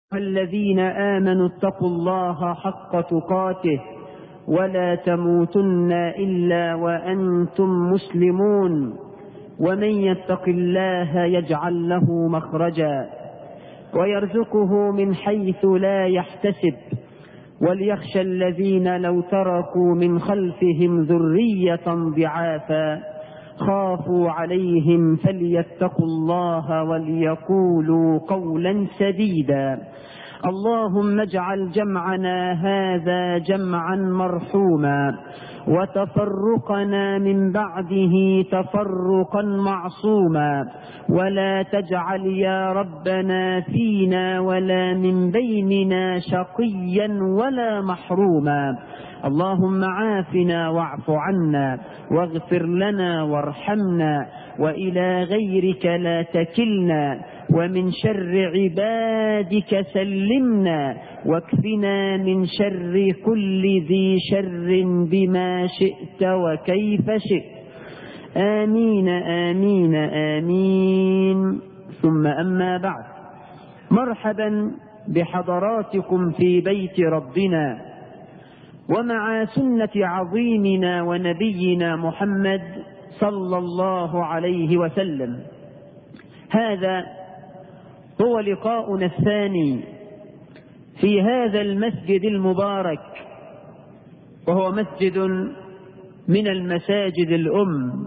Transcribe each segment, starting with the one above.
الذين آمنوا اتقوا الله حق تقاته ولا تموتن إلا وأنتم مسلمون ومن يتق الله يجعل له مخرجا ويرزقه من حيث لا يحتسب وليخشى الذين لو تركوا من خلفهم ذرية ضعافا خافوا عليهم فليتقوا الله وليقولوا قولا سديدا اللهم اجعل جمعنا هذا جمعا مرحوما وتفرقنا من بعده تفرقا معصوما ولا تجعل يا ربنا فينا ولا من بيننا شقيا ولا محروما اللهم عافنا واعف عنا واغفر لنا وارحمنا والى غيرك لا تكلنا ومن شر عبادك سلمنا واكفنا من شر كل ذي شر بما شئت وكيف شئت امين امين امين ثم اما بعد مرحبا بحضراتكم في بيت ربنا ومع سنه عظيمنا ونبينا محمد صلى الله عليه وسلم هذا هو لقاؤنا الثاني في هذا المسجد المبارك وهو مسجد من المساجد الام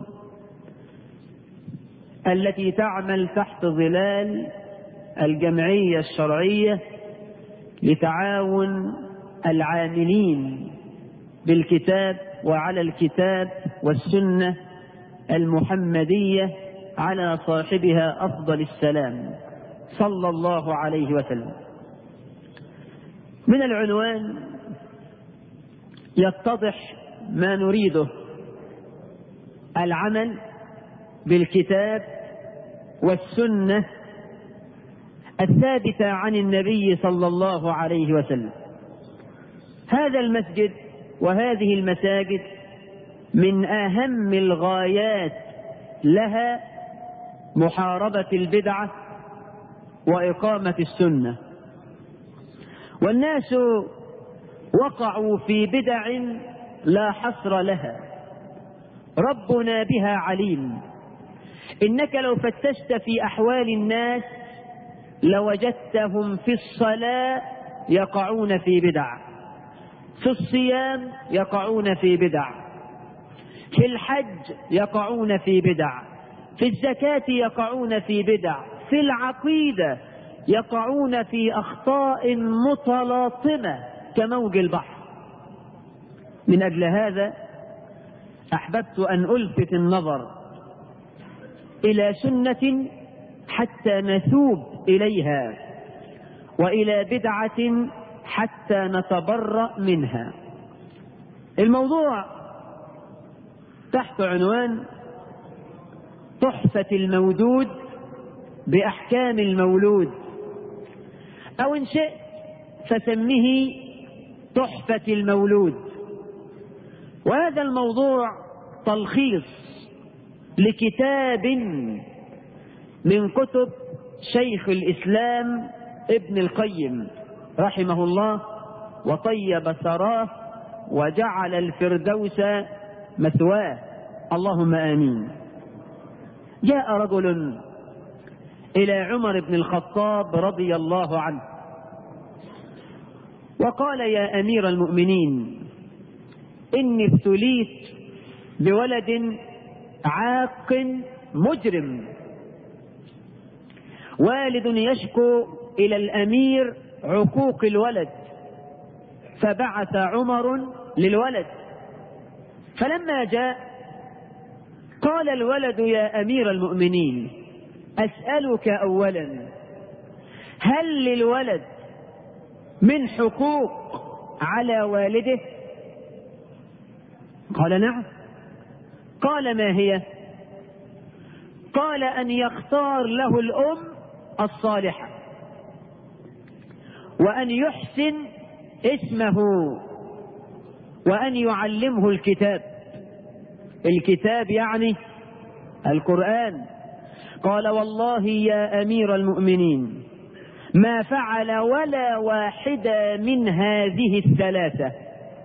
التي تعمل تحت ظلال الجمعيه الشرعيه لتعاون العاملين بالكتاب وعلى الكتاب والسنه المحمديه على صاحبها افضل السلام صلى الله عليه وسلم من العنوان يتضح ما نريده العمل بالكتاب والسنه الثابته عن النبي صلى الله عليه وسلم هذا المسجد وهذه المساجد من اهم الغايات لها محاربه البدعه واقامه السنه والناس وقعوا في بدع لا حصر لها ربنا بها عليم انك لو فتشت في احوال الناس لوجدتهم في الصلاه يقعون في بدع في الصيام يقعون في بدع في الحج يقعون في بدع في الزكاه يقعون في بدع في العقيده يقعون في اخطاء متلاطمه كموج البحر من اجل هذا احببت ان الفت النظر الى سنه حتى نثوب اليها والى بدعه حتى نتبرا منها الموضوع تحت عنوان تحفه المودود باحكام المولود او ان شئت فسمه تحفه المولود وهذا الموضوع تلخيص لكتاب من كتب شيخ الاسلام ابن القيم رحمه الله وطيب ثراه وجعل الفردوس مثواه اللهم امين جاء رجل الى عمر بن الخطاب رضي الله عنه وقال يا امير المؤمنين اني ابتليت بولد عاق مجرم والد يشكو الى الامير عقوق الولد فبعث عمر للولد فلما جاء قال الولد يا امير المؤمنين اسالك اولا هل للولد من حقوق على والده قال نعم قال ما هي قال ان يختار له الام الصالحه وان يحسن اسمه وان يعلمه الكتاب الكتاب يعني القران قال والله يا امير المؤمنين ما فعل ولا واحدة من هذه الثلاثة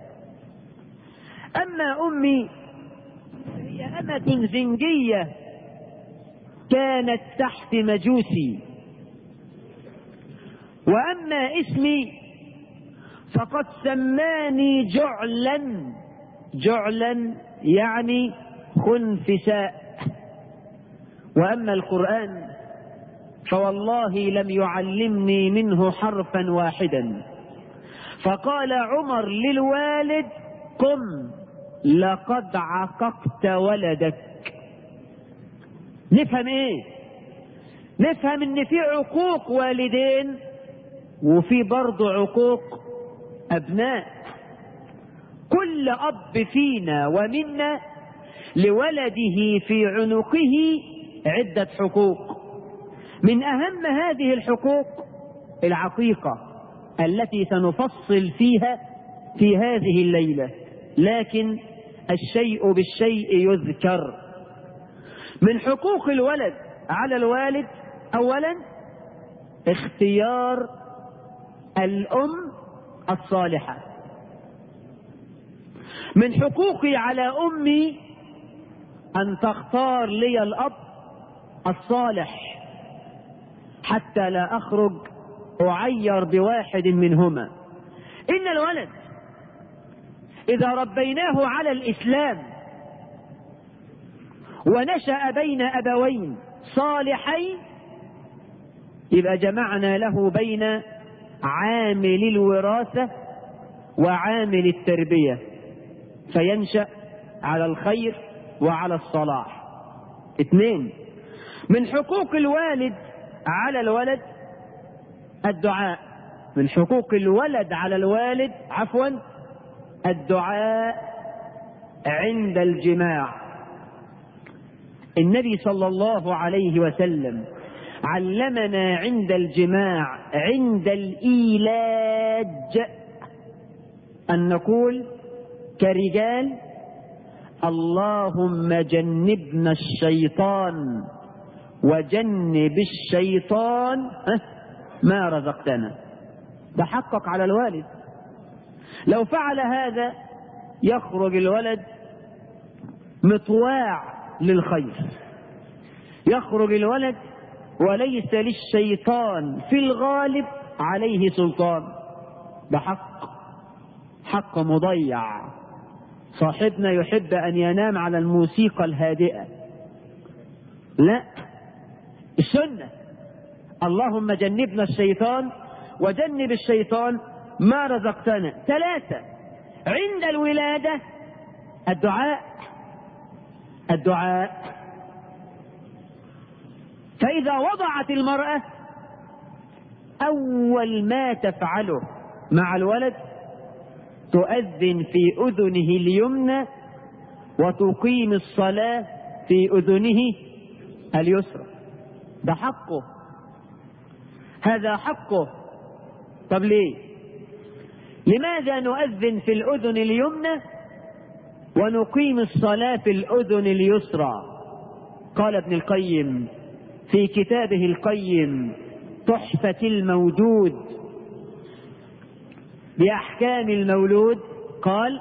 أما أمي هي أمة زنجية كانت تحت مجوسي وأما اسمي فقد سماني جعلا جعلا يعني خنفساء وأما القرآن فوالله لم يعلمني منه حرفا واحدا فقال عمر للوالد قم لقد عققت ولدك نفهم ايه نفهم ان في عقوق والدين وفي برضه عقوق ابناء كل اب فينا ومنا لولده في عنقه عده حقوق من اهم هذه الحقوق العقيقه التي سنفصل فيها في هذه الليله لكن الشيء بالشيء يذكر من حقوق الولد على الوالد اولا اختيار الام الصالحه من حقوقي على امي ان تختار لي الاب الصالح حتى لا اخرج اعير بواحد منهما ان الولد اذا ربيناه على الاسلام ونشا بين ابوين صالحين يبقى جمعنا له بين عامل الوراثه وعامل التربيه فينشا على الخير وعلى الصلاح اثنين من حقوق الوالد على الولد الدعاء من حقوق الولد على الوالد عفوا الدعاء عند الجماع النبي صلى الله عليه وسلم علمنا عند الجماع عند الايلاج ان نقول كرجال اللهم جنبنا الشيطان وجنب الشيطان ما رزقتنا ده حقق على الوالد لو فعل هذا يخرج الولد مطواع للخير يخرج الولد وليس للشيطان في الغالب عليه سلطان ده حق حق مضيع صاحبنا يحب ان ينام على الموسيقى الهادئه لا السنه اللهم جنبنا الشيطان وجنب الشيطان ما رزقتنا ثلاثه عند الولاده الدعاء الدعاء فاذا وضعت المراه اول ما تفعله مع الولد تؤذن في اذنه اليمنى وتقيم الصلاه في اذنه اليسرى ده حقه هذا حقه طب ليه لماذا نؤذن في الاذن اليمنى ونقيم الصلاه في الاذن اليسرى قال ابن القيم في كتابه القيم تحفه المودود باحكام المولود قال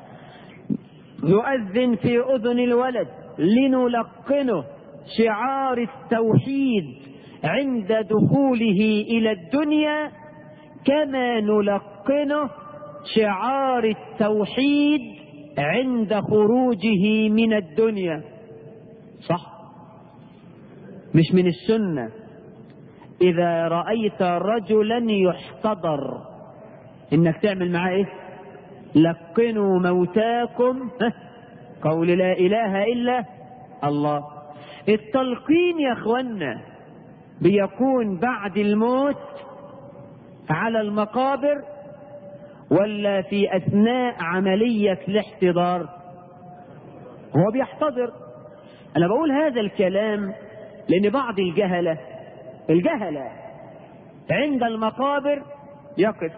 نؤذن في اذن الولد لنلقنه شعار التوحيد عند دخوله الى الدنيا كما نلقنه شعار التوحيد عند خروجه من الدنيا صح مش من السنه اذا رايت رجلا يحتضر انك تعمل معاه ايه لقنوا موتاكم قول لا اله الا الله التلقين يا اخوانا بيكون بعد الموت على المقابر ولا في اثناء عمليه الاحتضار هو بيحتضر انا بقول هذا الكلام لان بعض الجهله الجهله عند المقابر يقف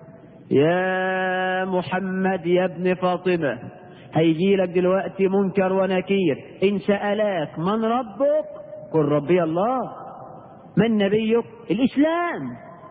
يا محمد يا ابن فاطمه هيجي لك دلوقتي منكر ونكير ان سالك من ربك قل ربي الله من نبيك الاسلام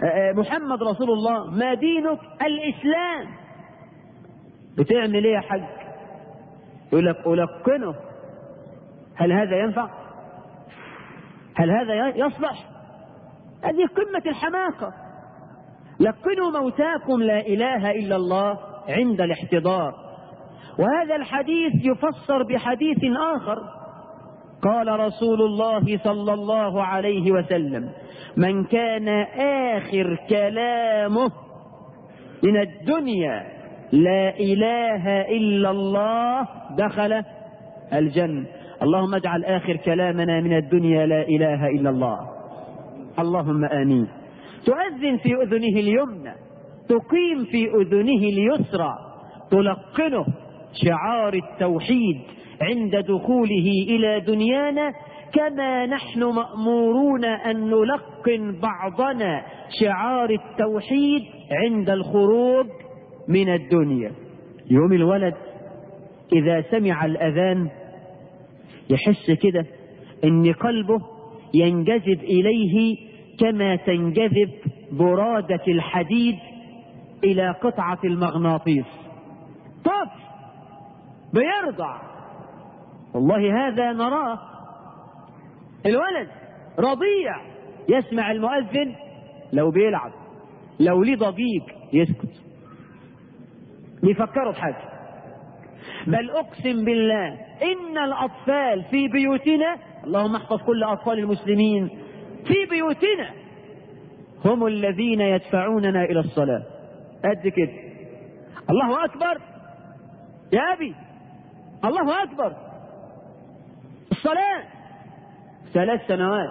آه، محمد رسول الله ما دينك الإسلام بتعمل ايه يا حاج يقول لك ألقنه هل هذا ينفع هل هذا يصلح هذه قمة الحماقة لقنوا موتاكم لا إله إلا الله عند الاحتضار وهذا الحديث يفسر بحديث آخر قال رسول الله صلى الله عليه وسلم من كان آخر كلامه من الدنيا لا إله إلا الله دخل الجنة اللهم اجعل آخر كلامنا من الدنيا لا إله إلا الله اللهم آمين تؤذن في أذنه اليمنى تقيم في أذنه اليسرى تلقنه شعار التوحيد عند دخوله إلى دنيانا كما نحن مأمورون أن نلقن بعضنا شعار التوحيد عند الخروج من الدنيا يوم الولد إذا سمع الأذان يحس كده ان قلبه ينجذب اليه كما تنجذب برادة الحديد الى قطعة المغناطيس طفل بيرضع والله هذا نراه الولد رضيع يسمع المؤذن لو بيلعب لو ليه ضجيج يسكت بيفكروا بحاجه بل اقسم بالله ان الاطفال في بيوتنا اللهم احفظ كل اطفال المسلمين في بيوتنا هم الذين يدفعوننا الى الصلاه قد كده الله اكبر يا ابي الله اكبر الصلاه ثلاث سنوات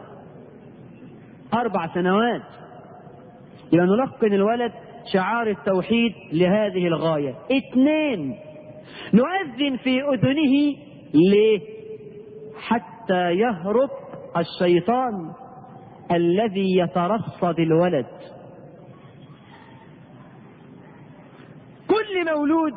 اربع سنوات يبقى نلقن الولد شعار التوحيد لهذه الغايه اثنين نؤذن في أذنه ليه حتى يهرب الشيطان الذي يترصد الولد كل مولود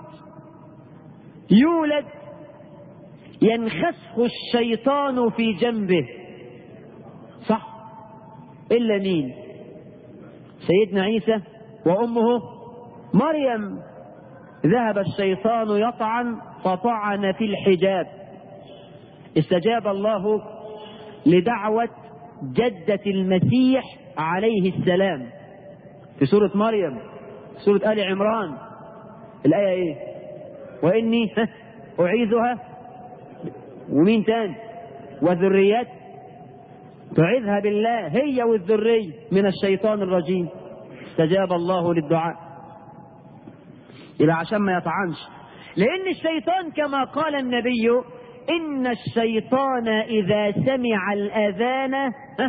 يولد ينخسخ الشيطان في جنبه صح إلا مين سيدنا عيسى وأمه مريم ذهب الشيطان يطعن فطعن في الحجاب استجاب الله لدعوة جدة المسيح عليه السلام في سورة مريم سورة آل عمران الآية إيه وإني أعيذها ومين تاني وذريات تعيذها بالله هي والذرية من الشيطان الرجيم استجاب الله للدعاء يبقى عشان ما يطعنش لأن الشيطان كما قال النبي إن الشيطان إذا سمع الأذان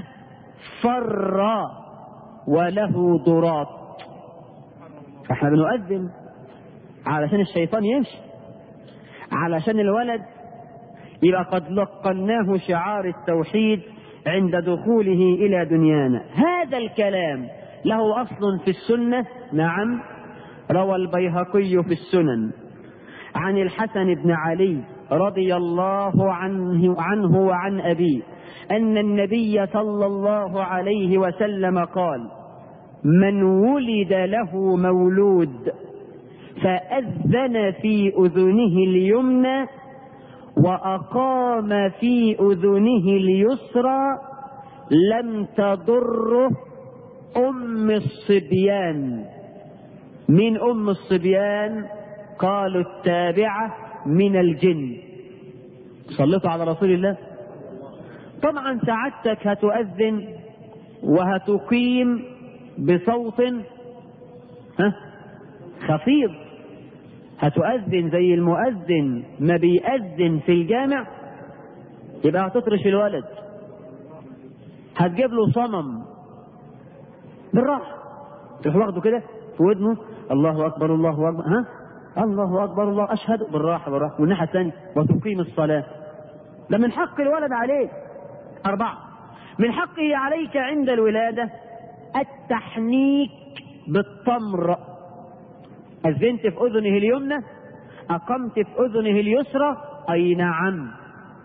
فر وله ضراط فاحنا بنؤذن علشان الشيطان يمشي علشان الولد يبقى قد لقناه شعار التوحيد عند دخوله إلى دنيانا هذا الكلام له أصل في السنة نعم روى البيهقي في السنن عن الحسن بن علي رضي الله عنه, عنه وعن أبيه أن النبي صلى الله عليه وسلم قال من ولد له مولود فأذن في أذنه اليمنى وأقام في أذنه اليسرى لم تضره أم الصبيان من أم الصبيان قالوا التابعة من الجن صليتوا على رسول الله طبعا سعادتك هتؤذن وهتقيم بصوت ها خفيض هتؤذن زي المؤذن ما بيأذن في الجامع يبقى هتطرش الولد هتجيب له صنم بالراحة تروح واخده كده في ودنه الله اكبر الله اكبر ها الله اكبر الله اشهد بالراحه بالراحه والناحيه الثانيه وتقيم الصلاه ده من حق الولد عليك اربعه من حقه عليك عند الولاده التحنيك بالتمر اذنت في اذنه اليمنى اقمت في اذنه اليسرى اي نعم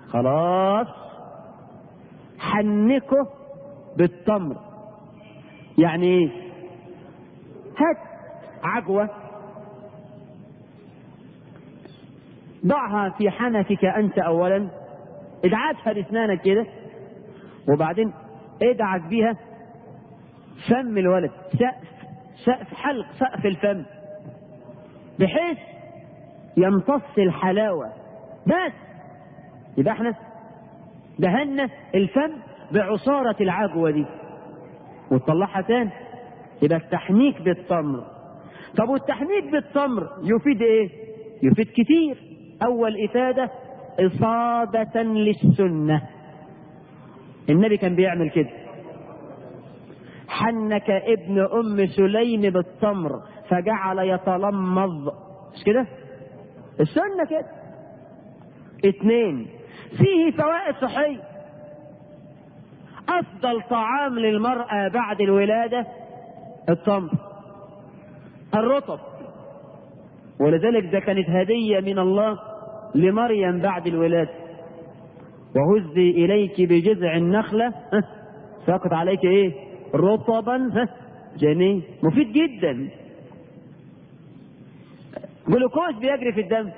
خلاص حنكه بالتمر يعني ايه هات عجوة ضعها في حنكك انت اولا ادعكها باسنانك كده وبعدين ادعك بيها فم الولد سقف سقف حلق سقف الفم بحيث يمتص الحلاوة بس يبقى احنا دهنا الفم بعصارة العجوة دي وتطلعها تاني يبقى التحنيك بالتمر طب والتحنيك بالتمر يفيد ايه يفيد كتير اول افادة اصابة للسنة النبي كان بيعمل كده حنك ابن ام سليم بالتمر فجعل يتلمظ مش كده السنة كده اثنين فيه فوائد صحية افضل طعام للمرأة بعد الولادة التمر الرطب ولذلك ده كانت هدية من الله لمريم بعد الولادة وهزي إليك بجذع النخلة ساقط عليك إيه رطبا جنين مفيد جدا جلوكوز بيجري في الدم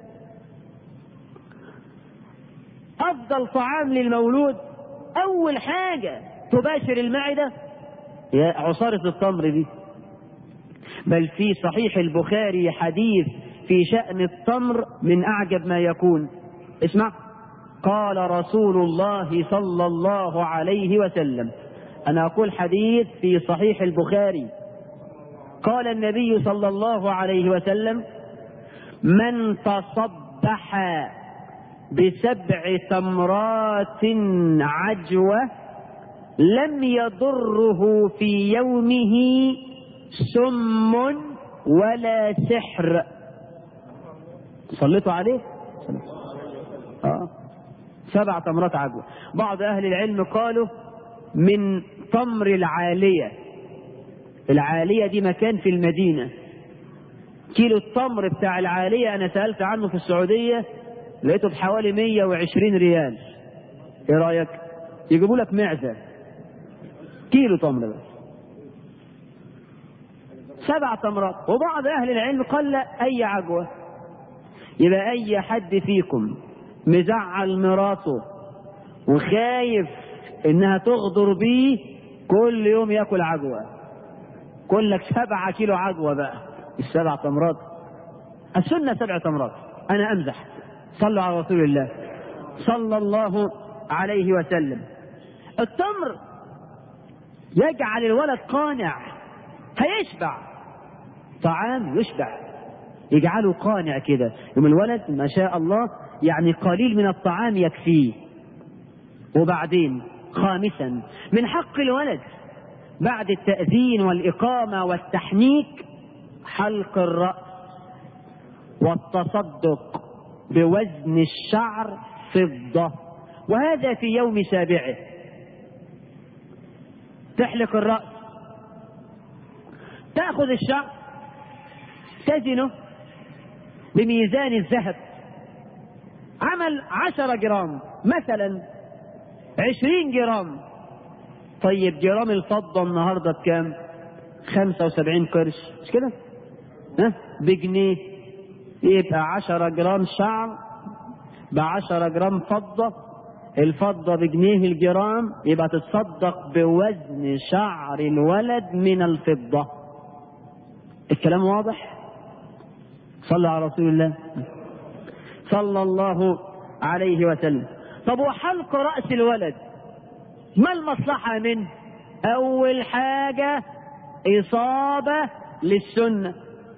أفضل طعام للمولود أول حاجة تباشر المعدة يا عصارة التمر دي بل في صحيح البخاري حديث في شأن التمر من أعجب ما يكون اسمع قال رسول الله صلى الله عليه وسلم أنا أقول حديث في صحيح البخاري قال النبي صلى الله عليه وسلم من تصبح بسبع تمرات عجوة لم يضره في يومه سم ولا سحر صليتوا عليه آه. سبع تمرات عجوة بعض أهل العلم قالوا من تمر العالية العالية دي مكان في المدينة كيلو التمر بتاع العالية أنا سألت عنه في السعودية لقيته بحوالي 120 ريال ايه رأيك يجيبوا لك معزة كيلو تمر بس سبع تمرات وبعض أهل العلم قال لا أي عجوة يبقى أي حد فيكم مزعل مراته وخايف إنها تغدر بيه كل يوم ياكل عجوة كل لك سبعة كيلو عجوة بقى السبع تمرات السنة سبع تمرات أنا أمزح صلوا على رسول الله صلى الله عليه وسلم التمر يجعل الولد قانع هيشبع طعام يشبع يجعله قانع كده يوم الولد ما شاء الله يعني قليل من الطعام يكفيه وبعدين خامسا من حق الولد بعد التأذين والإقامة والتحنيك حلق الرأس والتصدق بوزن الشعر فضة وهذا في يوم سابعه تحلق الرأس تأخذ الشعر تزنه بميزان الذهب عمل عشرة جرام مثلا عشرين جرام طيب جرام الفضة النهاردة بكام خمسة وسبعين قرش مش كده ها بجنيه يبقى عشرة جرام شعر بعشرة جرام فضة الفضة بجنيه الجرام يبقى تتصدق بوزن شعر الولد من الفضة الكلام واضح صلى على رسول الله صلى الله عليه وسلم طب وحلق رأس الولد ما المصلحة منه أول حاجة إصابة للسنة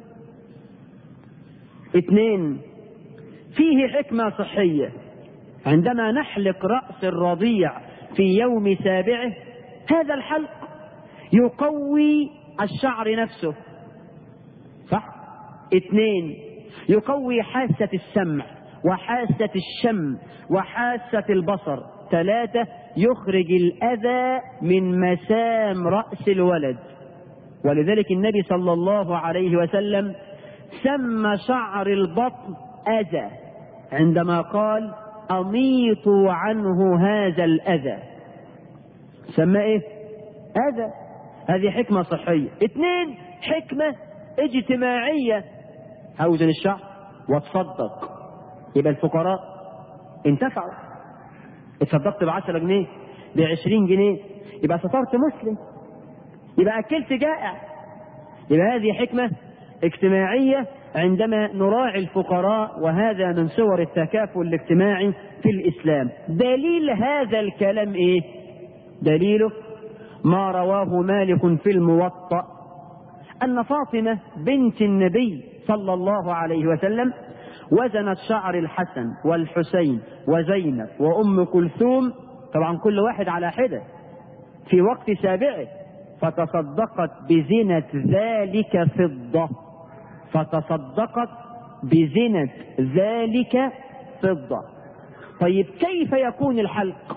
اثنين فيه حكمة صحية عندما نحلق رأس الرضيع في يوم سابعه هذا الحلق يقوي الشعر نفسه صح اثنين يقوي حاسة السمع وحاسة الشم وحاسة البصر ثلاثة يخرج الأذى من مسام رأس الولد ولذلك النبي صلى الله عليه وسلم سمى شعر البطن أذى عندما قال أميطوا عنه هذا الأذى سمى إيه؟ أذى هذه حكمة صحية اثنين حكمة اجتماعية هوزن الشعب وتصدق يبقى الفقراء انتفعوا اتصدقت بعشرة جنيه بعشرين جنيه يبقى سترت مسلم يبقى أكلت جائع يبقى هذه حكمة اجتماعية عندما نراعي الفقراء وهذا من صور التكافل الاجتماعي في الإسلام دليل هذا الكلام إيه دليله ما رواه مالك في الموطأ أن فاطمة بنت النبي صلى الله عليه وسلم وزنت شعر الحسن والحسين وزينب وأم كلثوم طبعا كل واحد على حدة في وقت سابعه فتصدقت بزنة ذلك فضة فتصدقت بزنة ذلك فضة طيب كيف يكون الحلق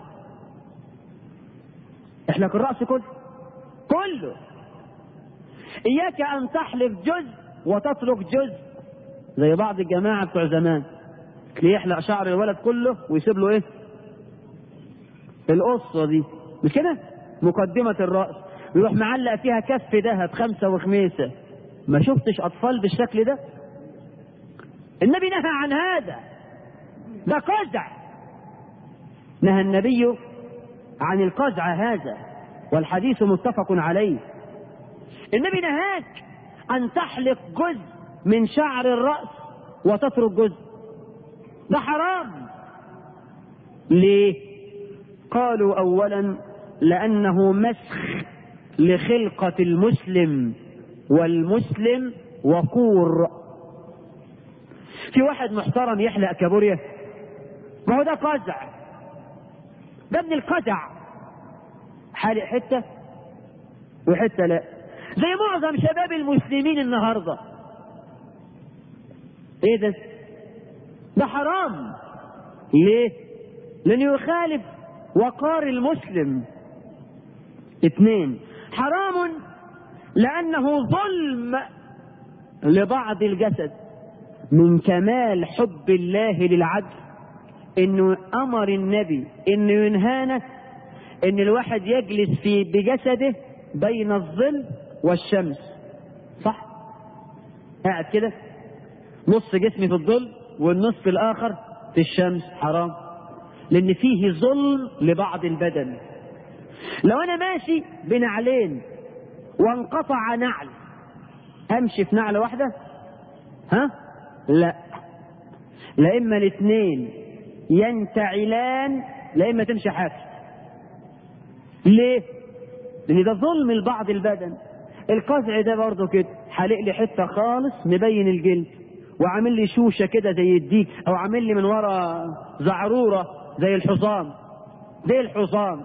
احلق الرأس كله كله إياك أن تحلق جزء وتترك جزء زي بعض الجماعة بتوع زمان اللي يحلق شعر الولد كله ويسيب له ايه القصة دي مش كده مقدمة الرأس ويروح معلق فيها كف ذهب خمسة وخميسة ما شفتش أطفال بالشكل ده النبي نهى عن هذا ده قزع نهى النبي عن القزع هذا والحديث متفق عليه النبي نهاك أن تحلق جزء من شعر الرأس وتترك جزء ده حرام ليه قالوا أولا لأنه مسخ لخلقة المسلم والمسلم وقور في واحد محترم يحلق كابوريا ما هو ده قزع ده ابن القزع حالق حتة وحتة لا زي معظم شباب المسلمين النهارده ايه ده ده حرام ليه لانه يخالف وقار المسلم اثنين حرام لانه ظلم لبعض الجسد من كمال حب الله للعبد انه امر النبي انه ينهانا ان الواحد يجلس في بجسده بين الظل والشمس صح قاعد كده نص جسمي في الظل والنصف الاخر في الشمس حرام لان فيه ظلم لبعض البدن لو انا ماشي بنعلين وانقطع نعل امشي في نعله واحده ها لا لا اما الاثنين ينتعلان لا اما تمشي حافي ليه لان ده ظلم لبعض البدن القزع ده برضه كده حالق لي حته خالص مبين الجلد وعامل لي شوشه كده زي الديك او عامل لي من ورا زعروره زي الحصان زي الحصان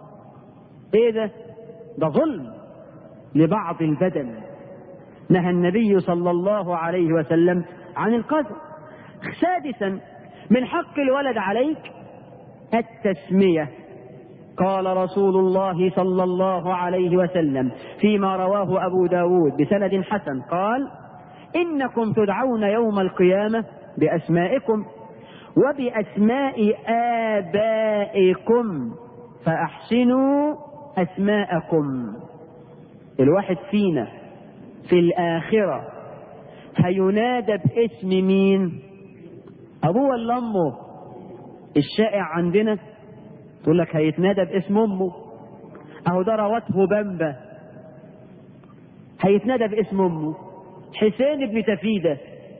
ايه ده ده ظلم لبعض البدن نهى النبي صلى الله عليه وسلم عن القذف سادسا من حق الولد عليك التسميه قال رسول الله صلى الله عليه وسلم فيما رواه أبو داود بسند حسن قال إنكم تدعون يوم القيامة بأسمائكم وبأسماء آبائكم فأحسنوا أسماءكم الواحد فينا في الآخرة هينادى باسم مين أبوه ولا أمه الشائع عندنا تقول لك هيتنادى باسم امه اهو ده روته بمبة هيتنادى باسم امه حسين بن تفيدة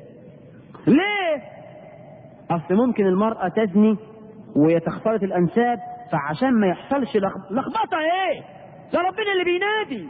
ليه اصل ممكن المرأة تزني ويتختلط الانساب فعشان ما يحصلش لخبطة ايه ده ربنا اللي بينادي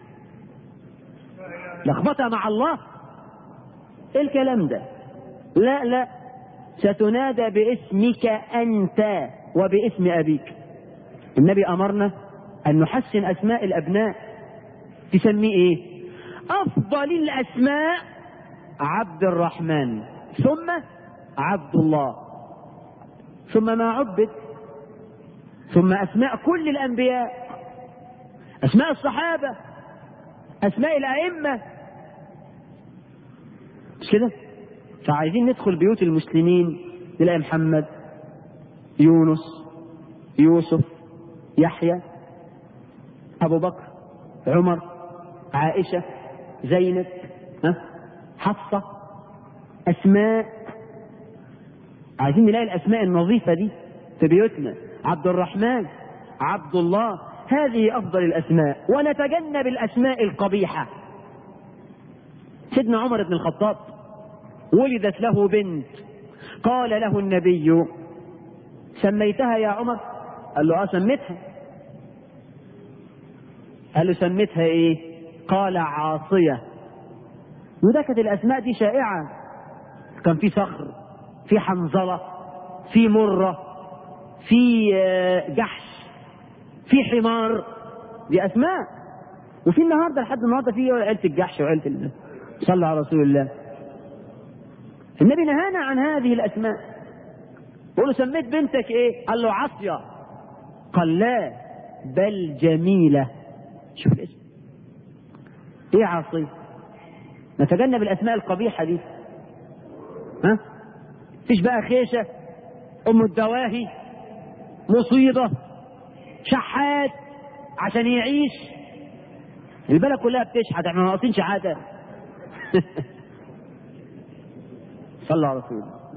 لخبطة مع الله ايه الكلام ده لا لا ستنادى باسمك انت وباسم أبيك النبي أمرنا أن نحسن أسماء الأبناء تسميه إيه أفضل الأسماء عبد الرحمن ثم عبد الله ثم ما عبد ثم أسماء كل الأنبياء أسماء الصحابة أسماء الأئمة مش كده فعايزين ندخل بيوت المسلمين نلاقي محمد يونس يوسف يحيى أبو بكر عمر عائشة زينب ها حفصة أسماء عايزين نلاقي الأسماء النظيفة دي في بيوتنا عبد الرحمن عبد الله هذه أفضل الأسماء ونتجنب الأسماء القبيحة سيدنا عمر بن الخطاب ولدت له بنت قال له النبي سميتها يا عمر قال له اه سميتها قال له سميتها ايه قال عاصية وده كانت الاسماء دي شائعة كان في صخر في حنظلة في مرة في جحش في حمار دي اسماء وفي النهارده لحد النهارده في عيله الجحش وعيله ال... صلى على رسول الله النبي نهانا عن هذه الاسماء قول له سميت بنتك ايه قال له عصية قال لا بل جميلة شوف الاسم ايه عاصية نتجنب الاسماء القبيحة دي ها فيش بقى خيشة ام الدواهي مصيبة شحات عشان يعيش البلد كلها بتشحت احنا ناقصين شحاتة صلى على رسول الله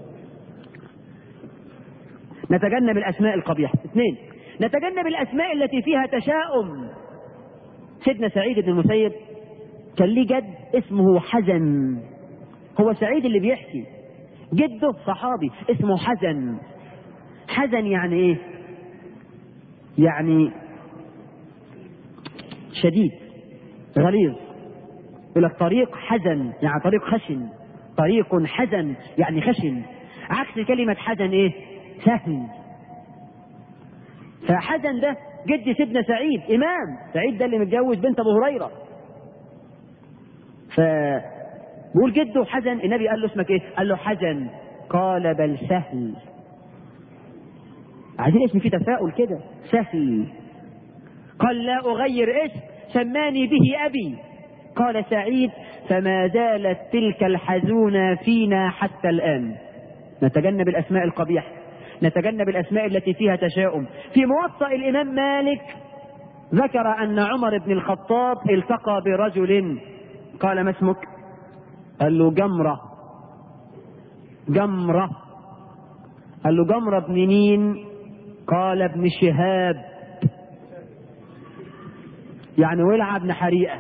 نتجنب الاسماء القبيحه اثنين نتجنب الاسماء التي فيها تشاؤم سيدنا سعيد بن المسيب كان ليه جد اسمه حزن هو سعيد اللي بيحكي جده صحابي اسمه حزن حزن يعني ايه يعني شديد غليظ يقول لك طريق حزن يعني طريق خشن طريق حزن يعني خشن عكس كلمة حزن ايه سهل فحزن ده جد سيدنا سعيد امام سعيد ده اللي متجوز بنت ابو هريره ف بيقول جده حزن النبي قال له اسمك ايه قال له حزن قال بل سهل عايزين اسم فيه تفاؤل كده سهل قال لا اغير اسم سماني به ابي قال سعيد فما زالت تلك الحزونة فينا حتى الآن نتجنب الأسماء القبيحة نتجنب الأسماء التي فيها تشاؤم في موطأ الإمام مالك ذكر أن عمر بن الخطاب التقى برجل قال ما اسمك قال له جمرة جمرة قال له جمرة ابن مين قال ابن شهاب يعني ولع ابن حريقة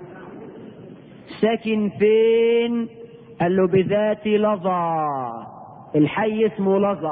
ساكن فين قال له بذات لظى الحي اسمه لظى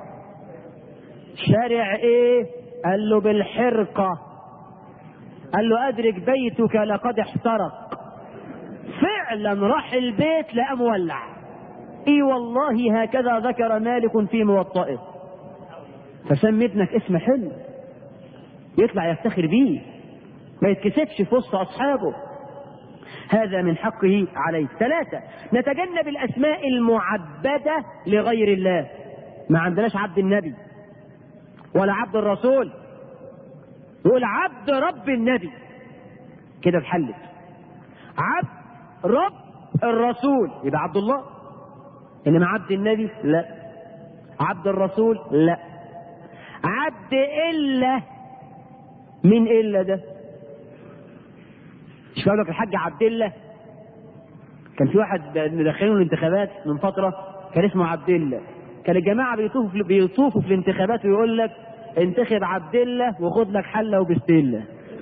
شارع ايه قال له بالحرقة قال له ادرك بيتك لقد احترق فعلا راح البيت لقى مولع اي والله هكذا ذكر مالك في موطئه فسمي ابنك اسم حلو يطلع يفتخر بيه ما يتكسفش في وسط اصحابه هذا من حقه عليه ثلاثة نتجنب الأسماء المعبدة لغير الله ما عندناش عبد النبي ولا عبد الرسول يقول عبد رب النبي كده اتحلت عبد رب الرسول يبقى عبد الله انما عبد النبي لا عبد الرسول لا عبد الا من الا ده مش فاهم لك الحاج عبد الله كان في واحد مدخلينه الانتخابات من فتره كان اسمه عبد الله كان الجماعه بيطوفوا في بيطوفوا في الانتخابات ويقول لك انتخب عبد الله وخد لك حله وبستله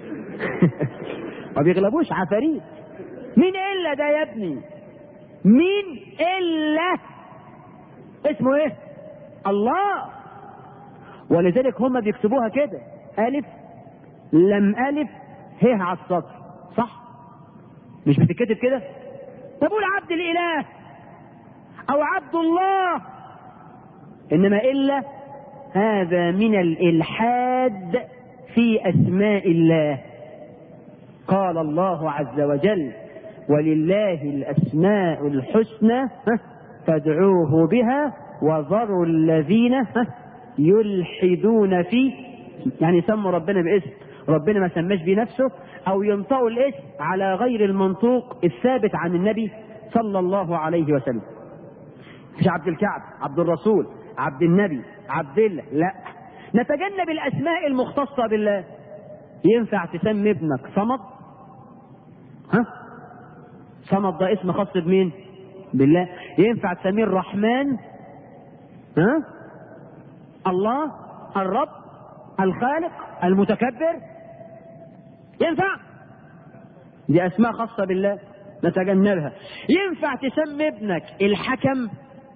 ما بيغلبوش عفاريت مين الا ده يا ابني مين الا اسمه ايه الله ولذلك هم بيكتبوها كده الف لم الف ه على السطر صح مش بتتكتب كده طب قول عبد الاله او عبد الله انما الا هذا من الالحاد في اسماء الله قال الله عز وجل ولله الاسماء الحسنى فادعوه بها وذروا الذين يلحدون في يعني سموا ربنا باسم ربنا ما سماش بنفسه او ينطقوا الاسم على غير المنطوق الثابت عن النبي صلى الله عليه وسلم مش عبد الكعب عبد الرسول عبد النبي عبد الله لا نتجنب الاسماء المختصه بالله ينفع تسمي ابنك صمد ها صمد ده اسم خاص بمين بالله ينفع تسميه الرحمن ها الله الرب الخالق المتكبر ينفع دي اسماء خاصه بالله نتجنبها ينفع تسمي ابنك الحكم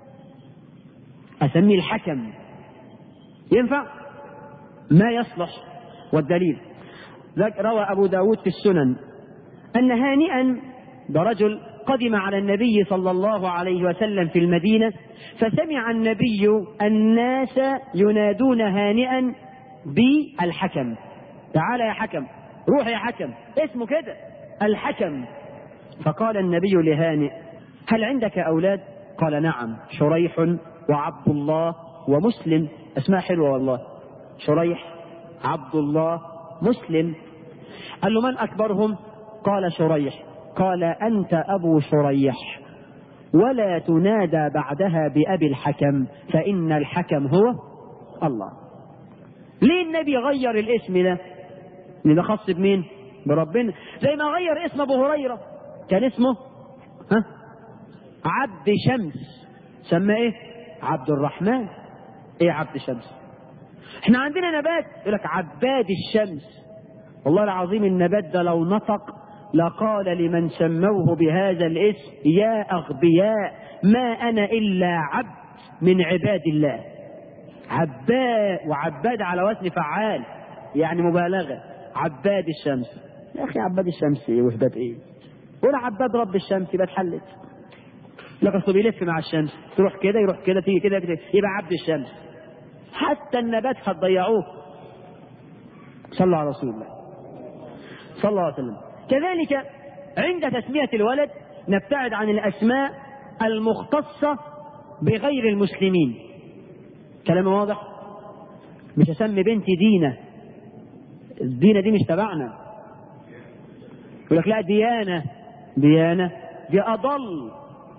اسميه الحكم ينفع ما يصلح والدليل ذاك روى ابو داود في السنن ان هانئا ده رجل قدم على النبي صلى الله عليه وسلم في المدينه فسمع النبي الناس ينادون هانئا بالحكم تعال يا حكم روح يا حكم اسمه كده الحكم فقال النبي لهانئ هل عندك أولاد قال نعم شريح وعبد الله ومسلم اسماء حلوة والله شريح عبد الله مسلم قال له من أكبرهم قال شريح قال أنت أبو شريح ولا تنادى بعدها بأبي الحكم فإن الحكم هو الله ليه النبي غير الاسم ده ان ده خاص بمين بربنا زي ما غير اسم ابو هريره كان اسمه ها عبد شمس سمى ايه عبد الرحمن ايه عبد شمس احنا عندنا نبات يقول لك عباد الشمس والله العظيم النبات ده لو نطق لقال لمن سموه بهذا الاسم يا اغبياء ما انا الا عبد من عباد الله عباد وعباد على وزن فعال يعني مبالغه عباد الشمس يا اخي عباد الشمس ايه وهبات ايه قول عباد رب الشمس يبقى اتحلت لك اصله بيلف مع الشمس تروح كده يروح كده تيجي كده كده يبقى عبد الشمس حتى النبات هتضيعوه صلى على رسول الله صلى الله عليه وسلم كذلك عند تسمية الولد نبتعد عن الأسماء المختصة بغير المسلمين كلام واضح مش أسمي بنتي دينة الدينة دي مش تبعنا يقول لك لا ديانة ديانة دي أضل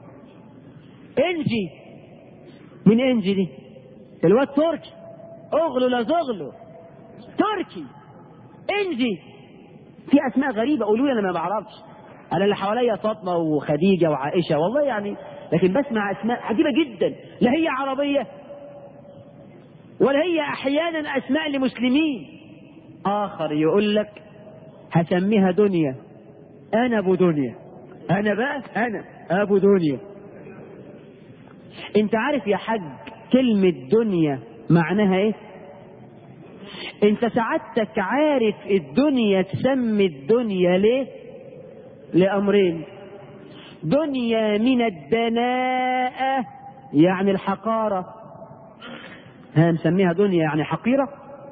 انجي من انجي دي الواد تركي اغلو لا زغلو تركي انجي في اسماء غريبه قولوا لي انا ما بعرفش انا اللي حواليا فاطمه وخديجه وعائشه والله يعني لكن بسمع اسماء عجيبه جدا لا هي عربيه ولا هي احيانا اسماء لمسلمين اخر يقول لك هسميها دنيا انا ابو دنيا انا بقى انا ابو دنيا انت عارف يا حاج كلمة دنيا معناها ايه انت سعادتك عارف الدنيا تسمي الدنيا ليه لامرين دنيا من الدناءة يعني الحقارة ها نسميها دنيا يعني حقيرة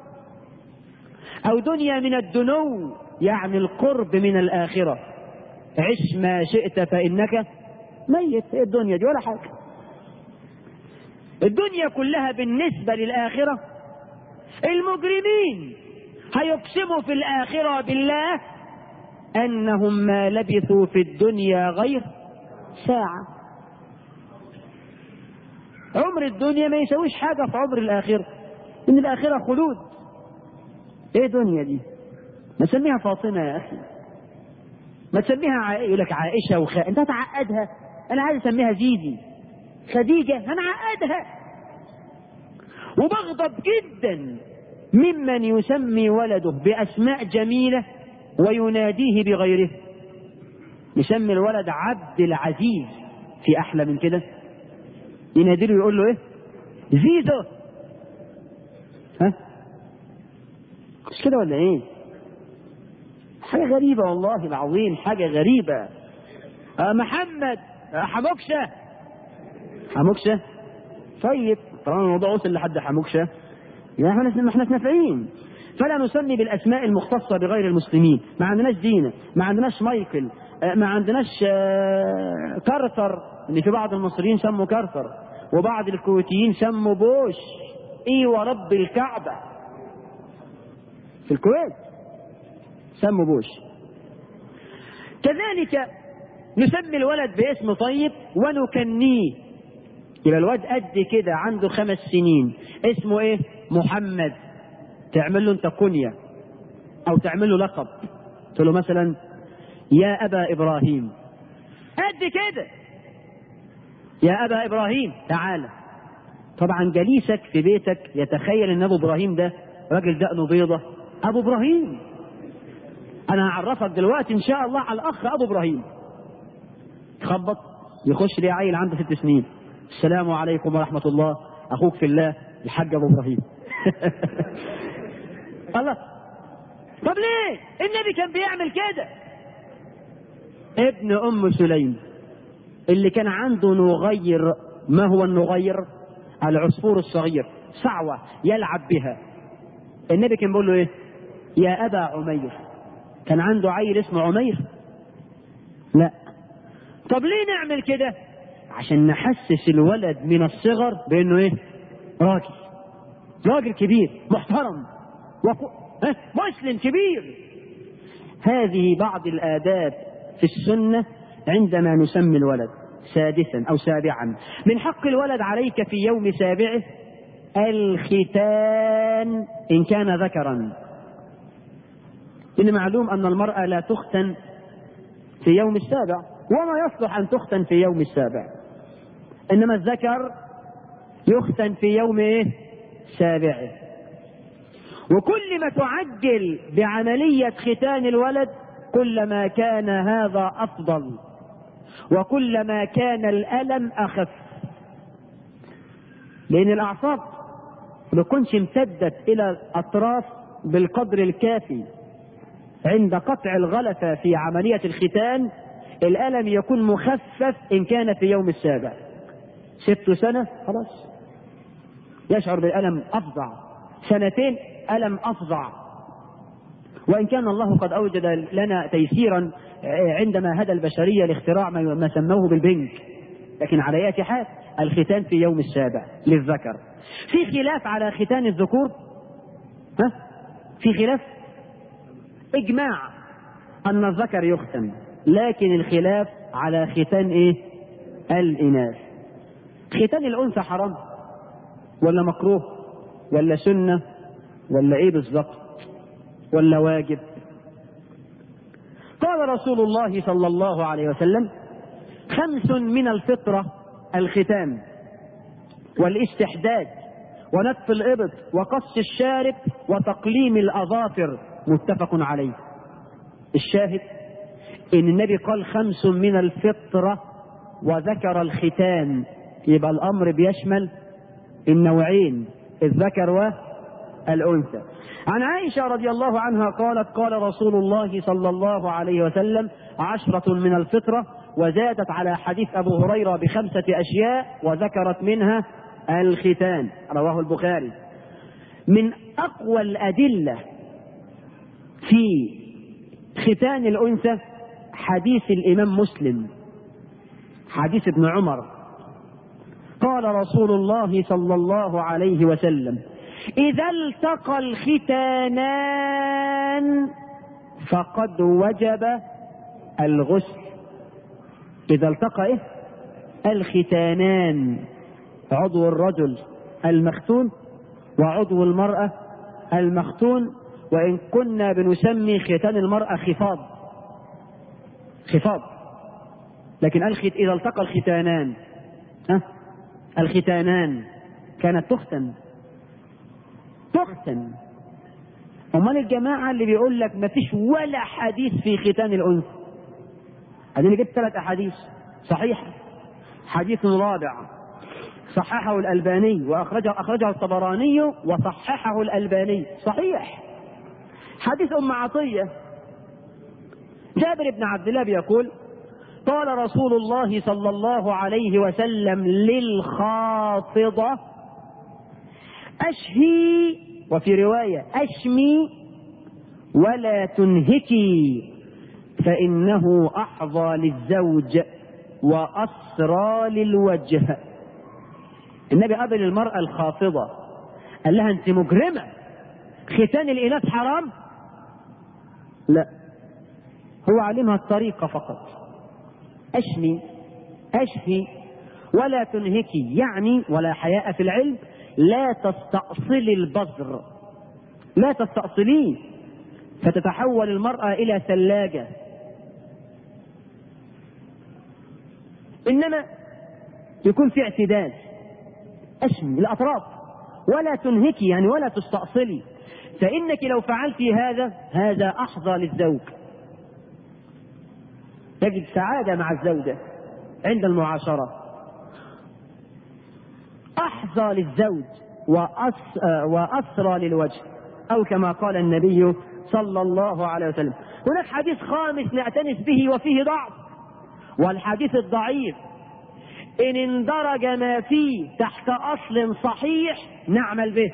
او دنيا من الدنو يعني القرب من الاخرة عش ما شئت فانك ميت ايه الدنيا دي ولا حاجة الدنيا كلها بالنسبة للآخرة المجرمين هيقسموا في الآخرة بالله أنهم ما لبثوا في الدنيا غير ساعة عمر الدنيا ما يسويش حاجة في عمر الآخرة إن الآخرة خلود إيه دنيا دي ما تسميها فاطمة يا أخي ما تسميها عائشة يقول لك عائشة وخ... أنت هتعقدها أنا عايز أسميها زيزي خديجة هنعقدها وبغضب جدا ممن يسمي ولده بأسماء جميلة ويناديه بغيره يسمي الولد عبد العزيز في أحلى من كده ينادي له يقول له إيه زيزو ها مش كده ولا إيه حاجة غريبة والله العظيم حاجة غريبة آه محمد آه حموكشة حموكشة طيب طالما الموضوع وصل لحد حموكشة يعني احنا ما احناش نافعين فلا نسمي بالاسماء المختصه بغير المسلمين ما عندناش دينا ما عندناش مايكل ما عندناش كارتر اللي في بعض المصريين سموا كارتر وبعض الكويتيين سموا بوش اي ورب الكعبه في الكويت سموا بوش كذلك نسمي الولد باسم طيب ونكنيه يبقى الواد قد كده عنده خمس سنين اسمه ايه محمد تعمل له انت كنية او تعمل له لقب تقول له مثلا يا ابا ابراهيم قد كده يا ابا ابراهيم تعالى طبعا جليسك في بيتك يتخيل ان ابو ابراهيم ده راجل دقنه بيضه ابو ابراهيم انا هعرفك دلوقتي ان شاء الله على الاخ ابو ابراهيم تخبط يخش لي عيل عنده ست سنين السلام عليكم ورحمه الله اخوك في الله الحاج ابو ابراهيم الله طب ليه النبي كان بيعمل كده ابن ام سليم اللي كان عنده نغير ما هو النغير العصفور الصغير سعوة يلعب بها النبي كان بيقول له ايه يا ابا عمير كان عنده عيل اسمه عمير لا طب ليه نعمل كده عشان نحسس الولد من الصغر بانه ايه راجل راجل كبير محترم وكو... ها؟ مسلم كبير هذه بعض الآداب في السنة عندما نسمي الولد سادسا أو سابعا من حق الولد عليك في يوم سابعه الختان إن كان ذكرا إن معلوم أن المرأة لا تختن في يوم السابع وما يصلح أن تختن في يوم السابع إنما الذكر يختن في يوم إيه؟ سابعه وكل ما تعجل بعملية ختان الولد كلما كان هذا أفضل وكلما كان الألم أخف لأن الأعصاب لو كنتش امتدت إلى الأطراف بالقدر الكافي عند قطع الغلفة في عملية الختان الألم يكون مخفف إن كان في يوم السابع ست سنة خلاص يشعر بالألم أفظع سنتين ألم أفظع وإن كان الله قد أوجد لنا تيسيرا عندما هدى البشرية لاختراع ما سموه بالبنك لكن على أي حال الختان في يوم السابع للذكر في خلاف على ختان الذكور ها في خلاف إجماع أن الذكر يختن لكن الخلاف على ختان إيه الإناث ختان الأنثى حرام ولا مكروه ولا سنة ولا ايه بالظبط ولا واجب قال رسول الله صلى الله عليه وسلم خمس من الفطرة الختان والاستحداد ونتف الإبط وقص الشارب وتقليم الأظافر متفق عليه الشاهد إن النبي قال خمس من الفطرة وذكر الختان يبقى الأمر بيشمل النوعين الذكر والأنثى عن عائشة رضي الله عنها قالت قال رسول الله صلى الله عليه وسلم عشرة من الفطرة وزادت على حديث أبو هريرة بخمسة أشياء وذكرت منها الختان رواه البخاري من أقوى الأدلة في ختان الأنثى حديث الإمام مسلم حديث ابن عمر قال رسول الله صلى الله عليه وسلم إذا التقى الختانان فقد وجب الغسل إذا التقى إيه؟ الختانان عضو الرجل المختون وعضو المرأة المختون وإن كنا بنسمي ختان المرأة خفاض خفاض لكن الخت إذا التقى الختانان ها الختانان كانت تختن تختن امال الجماعه اللي بيقول لك ما فيش ولا حديث في ختان الانثى اديني جبت ثلاث احاديث صحيحه حديث رابع صححه الالباني واخرجه اخرجه الطبراني وصححه الالباني صحيح حديث ام عطيه جابر بن عبد الله بيقول قال رسول الله صلى الله عليه وسلم للخافضة أشهي وفي رواية أشمي ولا تنهكي فإنه أحظى للزوج وأسرى للوجه النبي قابل المرأة الخافضة قال لها أنت مجرمة ختان الإناث حرام لا هو علمها الطريقة فقط أشمي أشفي ولا تنهكي يعني ولا حياء في العلم لا تستأصلي البذر لا تستأصليه فتتحول المرأة إلى ثلاجة إنما يكون في اعتدال أشمي الأطراف ولا تنهكي يعني ولا تستأصلي فإنك لو فعلت هذا هذا أحظى للزوج تجد سعادة مع الزوجة عند المعاشرة أحظى للزوج وأس وأسرى للوجه أو كما قال النبي صلى الله عليه وسلم هناك حديث خامس نعتنس به وفيه ضعف والحديث الضعيف إن اندرج ما فيه تحت أصل صحيح نعمل به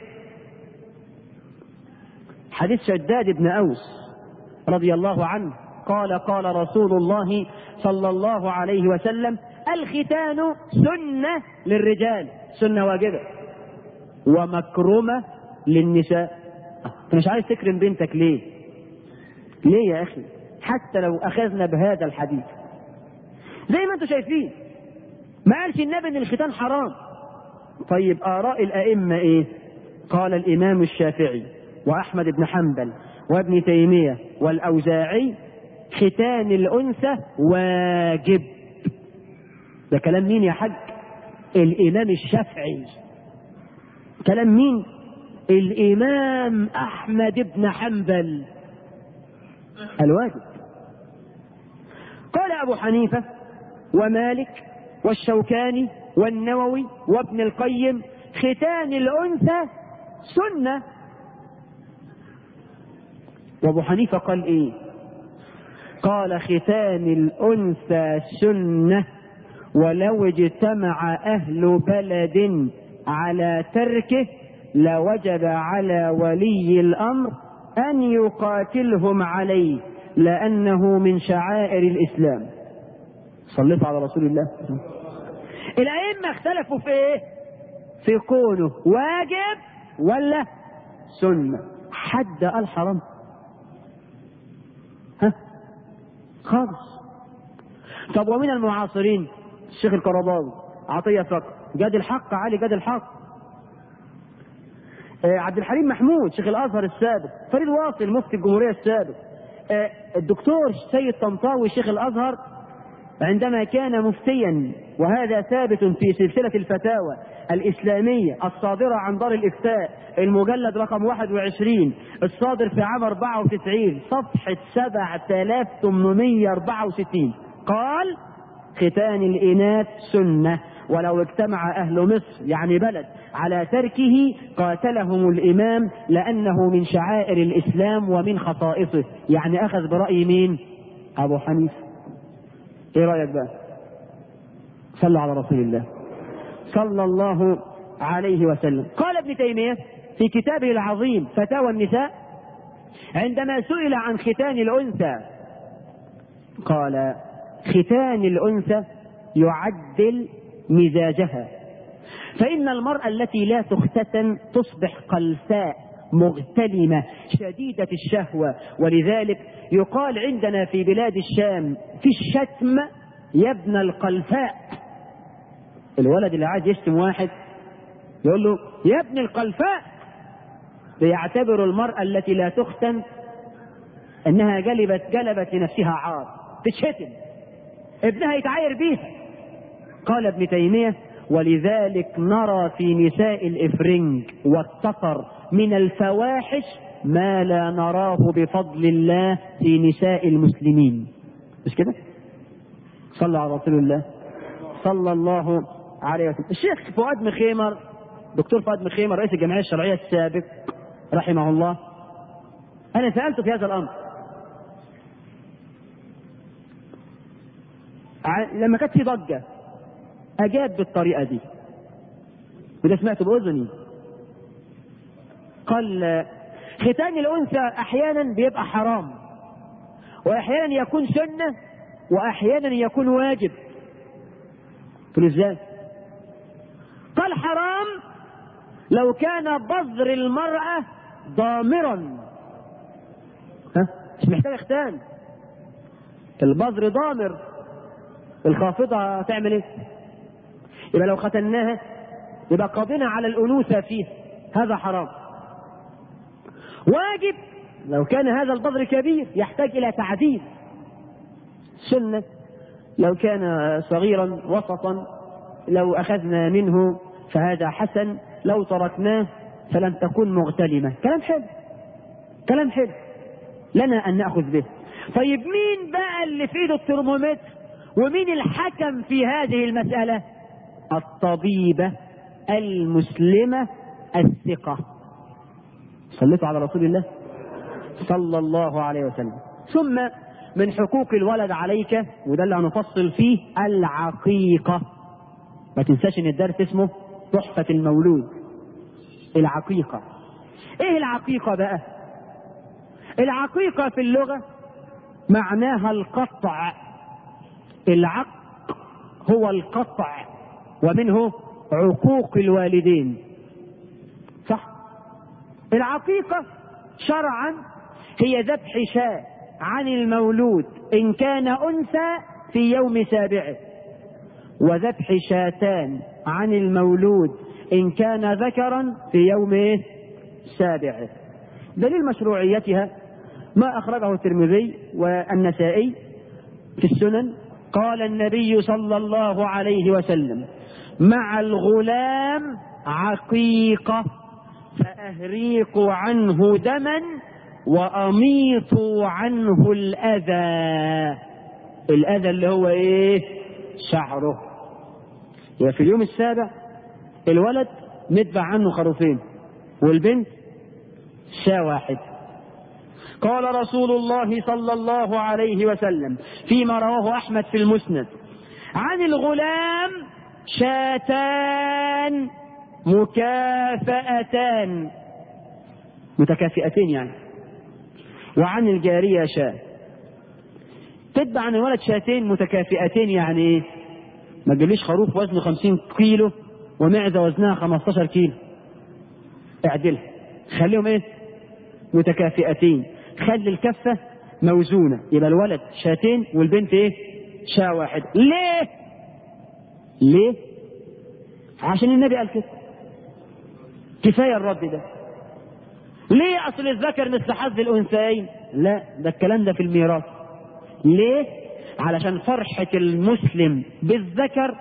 حديث شداد بن أوس رضي الله عنه قال قال رسول الله صلى الله عليه وسلم الختان سنة للرجال سنة واجبة ومكرمة للنساء انت مش عايز تكرم بنتك ليه ليه يا اخي حتى لو اخذنا بهذا الحديث زي ما انتم شايفين ما قالش النبي ان الختان حرام طيب اراء الائمه ايه قال الامام الشافعي واحمد بن حنبل وابن تيميه والاوزاعي ختان الانثى واجب ده كلام مين يا حاج الامام الشافعي كلام مين الامام احمد بن حنبل الواجب قال ابو حنيفه ومالك والشوكاني والنووي وابن القيم ختان الانثى سنه وابو حنيفه قال ايه قال ختان الانثى سنه ولو اجتمع اهل بلد على تركه لوجب على ولي الامر ان يقاتلهم عليه لانه من شعائر الاسلام صليت على رسول الله الائمه اختلفوا في ايه في كونه واجب ولا سنه حد قال حرام ها خالص طب ومن المعاصرين الشيخ القرضاوي عطيه فقر جاد الحق علي جاد الحق آه عبد الحليم محمود شيخ الازهر السابق فريد واصل مفتي الجمهوريه السابق آه الدكتور سيد طنطاوي شيخ الازهر عندما كان مفتيا وهذا ثابت في سلسله الفتاوى الاسلاميه الصادره عن دار الافتاء المجلد رقم 21 الصادر في عام 94 صفحه 7864 قال ختان الاناث سنه ولو اجتمع اهل مصر يعني بلد على تركه قاتلهم الامام لانه من شعائر الاسلام ومن خصائصه يعني اخذ براي مين ابو حنيفه ايه رايك بقى صلوا على رسول الله صلى الله عليه وسلم قال ابن تيميه في كتابه العظيم فتاوى النساء عندما سئل عن ختان الانثى قال ختان الانثى يعدل مزاجها فإن المرأة التي لا تختتن تصبح قلساء مغتلمة شديدة الشهوة ولذلك يقال عندنا في بلاد الشام في الشتم يا ابن القلفاء الولد اللي عايز يشتم واحد يقول له يا ابن القلفاء بيعتبر المرأة التي لا تختن انها جلبت جلبت لنفسها عار تتشتم ابنها يتعاير بيها قال ابن تيمية ولذلك نرى في نساء الإفرنج والتطر من الفواحش ما لا نراه بفضل الله في نساء المسلمين مش كده صلى على رسول الله صلى الله عليه وسلم الشيخ فؤاد مخيمر دكتور فؤاد مخيمر رئيس الجمعية الشرعية السابق رحمه الله أنا سألته في هذا الأمر لما كانت في ضجة أجاب بالطريقة دي وده سمعته بأذني قال ختان الأنثى أحيانا بيبقى حرام وأحيانا يكون سنة وأحيانا يكون واجب قلت ازاي؟ قال حرام لو كان بذر المرأة ضامرا ها مش محتاج ختان البذر ضامر الخافضة هتعمل ايه؟ يبقى لو ختناها يبقى قضينا على الأنوثة فيها هذا حرام واجب لو كان هذا البذر كبير يحتاج إلى تعديل سنة لو كان صغيرا وسطا لو أخذنا منه فهذا حسن لو تركناه فلن تكون مغتلمة كلام حلو كلام حلو لنا أن نأخذ به طيب مين بقى اللي في ايده الترمومتر ومين الحكم في هذه المسألة الطبيبة المسلمة الثقة صليتوا على رسول الله صلى الله عليه وسلم ثم من حقوق الولد عليك وده اللي هنفصل فيه العقيقة ما تنساش ان الدرس اسمه تحفة المولود العقيقة ايه العقيقة بقى العقيقة في اللغة معناها القطع العق هو القطع ومنه عقوق الوالدين صح العقيقة شرعا هي ذبح شاة عن المولود إن كان أنثى في يوم سابعه وذبح شاتان عن المولود إن كان ذكرا في يوم إيه؟ سابعه دليل مشروعيتها ما أخرجه الترمذي والنسائي في السنن قال النبي صلى الله عليه وسلم مع الغلام عقيقة فأهريق عنه دما وأميطوا عنه الأذى الأذى اللي هو إيه شعره يعني في اليوم السابع الولد ندفع عنه خروفين والبنت شاة واحد قال رسول الله صلى الله عليه وسلم فيما رواه أحمد في المسند عن الغلام شاتان مكافأتان متكافئتين يعني وعن الجارية شاة تتبع عن الولد شاتين متكافئتين يعني ايه ما تجيبليش خروف وزنه 50 كيلو ومعزة وزنها 15 كيلو اعدلها خليهم ايه متكافئتين خلي الكفة موزونة يبقى الولد شاتين والبنت ايه شاة واحد ليه ليه عشان النبي قال كده كفاية الرد ده ليه اصل الذكر مثل حظ الانثيين لا ده الكلام ده في الميراث ليه علشان فرحة المسلم بالذكر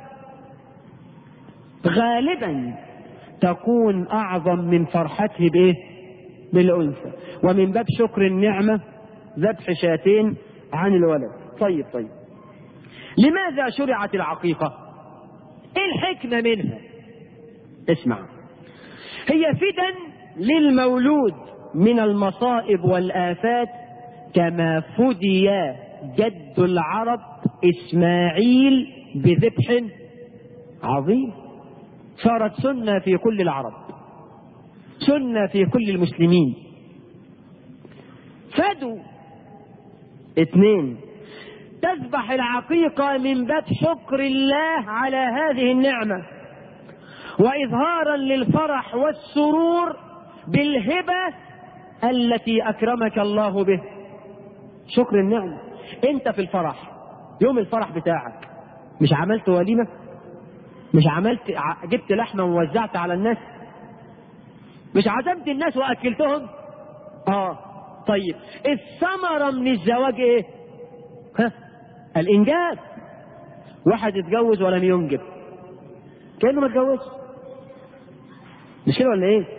غالبا تكون اعظم من فرحته بايه بالانثى ومن باب شكر النعمة ذبح شاتين عن الولد طيب طيب لماذا شرعت العقيقة ايه الحكمة منها اسمع هي فدا للمولود من المصائب والآفات كما فدي جد العرب إسماعيل بذبح عظيم صارت سنة في كل العرب سنة في كل المسلمين فدوا اثنين تذبح العقيقة من باب شكر الله على هذه النعمة وإظهارا للفرح والسرور بالهبة التي أكرمك الله به شكر النعمة أنت في الفرح يوم الفرح بتاعك مش عملت وليمة مش عملت جبت لحمة ووزعت على الناس مش عزمت الناس وأكلتهم اه طيب الثمرة من الزواج ايه ها الانجاب واحد اتجوز ولم ينجب كأنه ما اتجوزش مش كده ولا ايه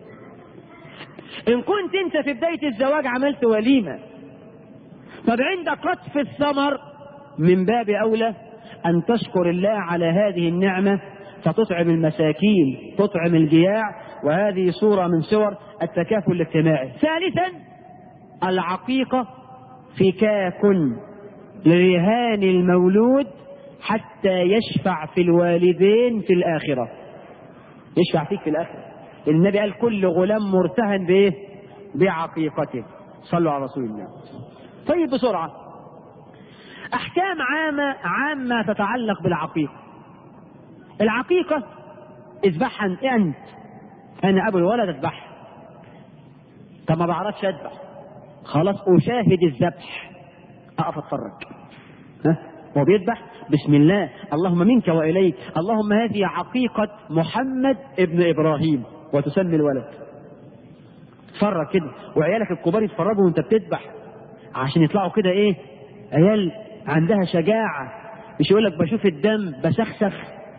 ان كنت انت في بداية الزواج عملت وليمة طب عند قطف الثمر من باب اولى ان تشكر الله على هذه النعمة فتطعم المساكين تطعم الجياع وهذه صورة من صور التكافل الاجتماعي ثالثا العقيقة فكاك لرهان المولود حتى يشفع في الوالدين في الآخرة يشفع فيك في الآخرة النبي قال كل غلام مرتهن بإيه بعقيقته صلوا على رسول الله طيب بسرعة أحكام عامة عامة تتعلق بالعقيقة العقيقة اذبحها أنت أنا أبو الولد اذبحها طب ما بعرفش أذبح خلاص أشاهد الذبح أقف أتفرج ها هو بيذبح بسم الله اللهم منك وإليك اللهم هذه عقيقة محمد ابن إبراهيم وتسمي الولد اتفرج كده وعيالك الكبار يتفرجوا وانت بتذبح عشان يطلعوا كده ايه عيال عندها شجاعة مش يقول لك بشوف الدم بسخسخ